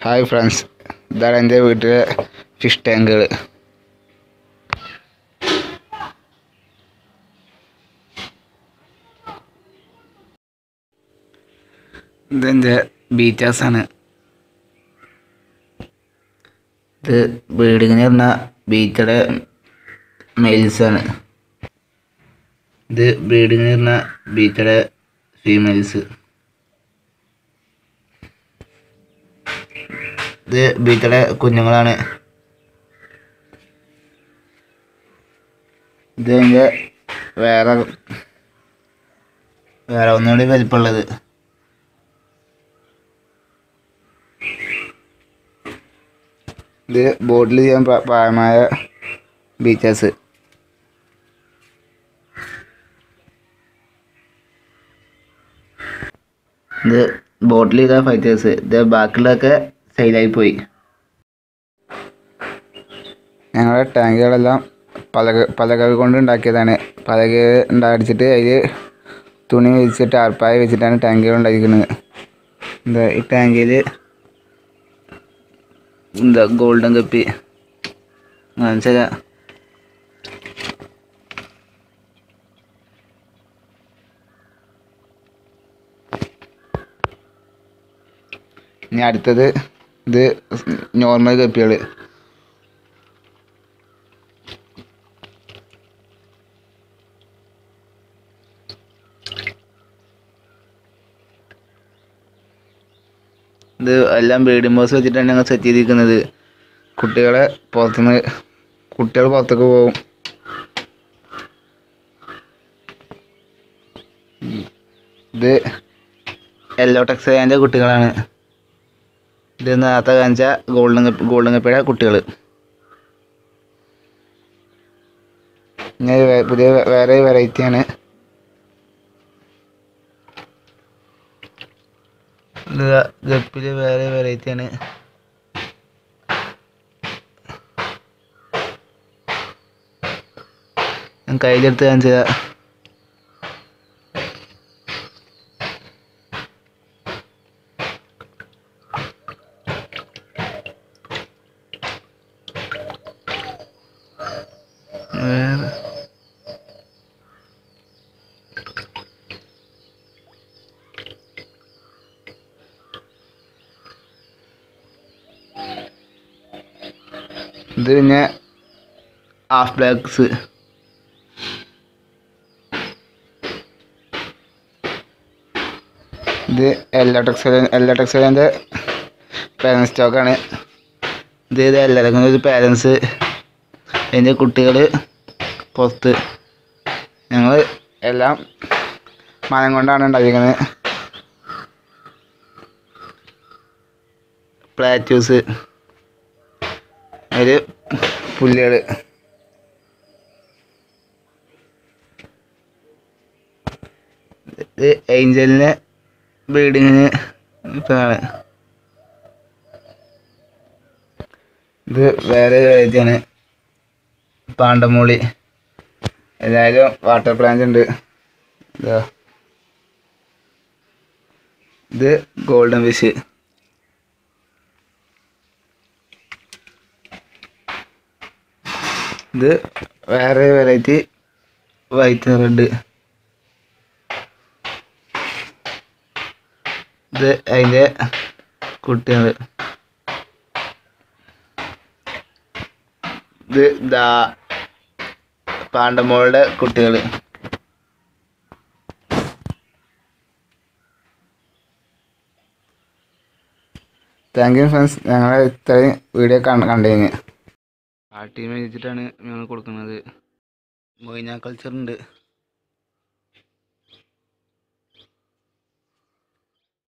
hi friends ഇതാണ് എൻ്റെ വീട്ടിലെ ഫിഷ് ടാങ്കുകൾ ഇതെൻ്റെ ബീറ്റാസാണ് ഇത് ബ്രീഡിങ്ങിന് പറഞ്ഞ ബീറ്റയുടെ മെയിൽസാണ് ഇത് ബ്രീഡിങ്ങിന് പറഞ്ഞ ബീറ്റയുടെ ഫീമെയിൽസ് ഇത് ബീറ്റയുടെ കുഞ്ഞുങ്ങളാണ് ഇത് അതിൻ്റെ വേറെ വേറെ ഒന്നുകൂടി വലിപ്പമുള്ളത് ഇത് ബോട്ടിൽ ചെയ്യാൻ പ്രാ- പ്രായമായ ബീച്ചേഴ്സ് ഇത് ബോട്ടിൽ ചെയ്ത ഫൈറ്റേഴ്സ് ഇത് ബാക്കിയുള്ളതൊക്കെ സെയിലായി പോയി ഞങ്ങളുടെ ടാങ്കുകളെല്ലാം പലക പലകകൾ കൊണ്ട് ഉണ്ടാക്കിയതാണ് പലക ഉണ്ടാടിച്ചിട്ട് അതിൽ തുണി വെച്ചിട്ട് ടാർപ്പായ വെച്ചിട്ടാണ് ടാങ്കുകൾ ഉണ്ടാക്കിയിരിക്കുന്നത് എന്താ ഈ ടാങ്കിൽ എന്താ ഗോൾഡൻ കപ്പി കാണിച്ചാൽ ഇനി അടുത്തത് ഇത് നോർമൽ കപ്പികൾ ഇത് എല്ലാം ബ്രീഡിംഗ് ബോക്സ് വെച്ചിട്ടാണ് ഞങ്ങൾ സെറ്റ് ചെയ്തിരിക്കുന്നത് കുട്ടികളെ പുറത്തുനിന്ന് കുട്ടികൾ പുറത്തേക്ക് പോകും ഇത് യെല്ലോ ടെക്സൈൻ്റെ കുട്ടികളാണ് ഇത് നേരത്തെ കാണിച്ച ഗോൾഡൻ കപ്പ് ഗോൾഡൻ കപ്പിയുടെ കുട്ടികൾ ഇങ്ങനെ വേ- പുതിയ വേ- വേറെ വെറൈറ്റിയാണ് ഇത് ഗപ്പില് വേറെ വെറൈറ്റിയാണ് ഞാൻ കയ്യിലെടുത്ത് കാണിച്ചതാ വേറെ ഇത് പിന്നെ ഹാഫ് ബ്ലാക്ക്സ് ഇത് എല്ലാ ടെക്സൈൽ എല്ലാ ടെക്സൈലിൻ്റെ പാരൻസ് സ്റ്റോക്കാണ് ഇത് ഇത് എല്ലാവർക്കും ഒരു പാരൻസ് അതിൻ്റെ കുട്ടികൾ പുറത്ത് ഞങ്ങൾ എല്ലാം മരം കൊണ്ടാണ് ഉണ്ടായിരിക്കുന്നത് പ്ലാറ്റ്യൂസ് ഒരു പുല്ലുകൾ ഇത് ഏഞ്ചലിനെ ബ്രീഡിങ്ങിന് ഇപ്പോഴാണ് ഇത് വേറെ വെറൈറ്റിയാണ് പാണ്ടമൂളി എല്ലാവരും വാട്ടർ പ്ലാന്റ് ഉണ്ട് ഇതാ ഇത് ഗോൾഡൻ ഫിഷ് ഇത് വേറെ വെറൈറ്റി വൈറ്റ് റെഡ് ഇത് അതിൻ്റെ കുട്ടികൾ ഇത് ദാ പാണ്ടമോളുടെ കുട്ടികൾ താങ്ക് യു ഫ്രണ്ട്സ് ഞങ്ങളെ ഇത്രയും വീഡിയോ കണ്ടതിന് ആ ടീം വെച്ചിട്ടാണ് ഞങ്ങൾ കൊടുക്കുന്നത് മൊയ്ന കൾച്ചർ ഉണ്ട്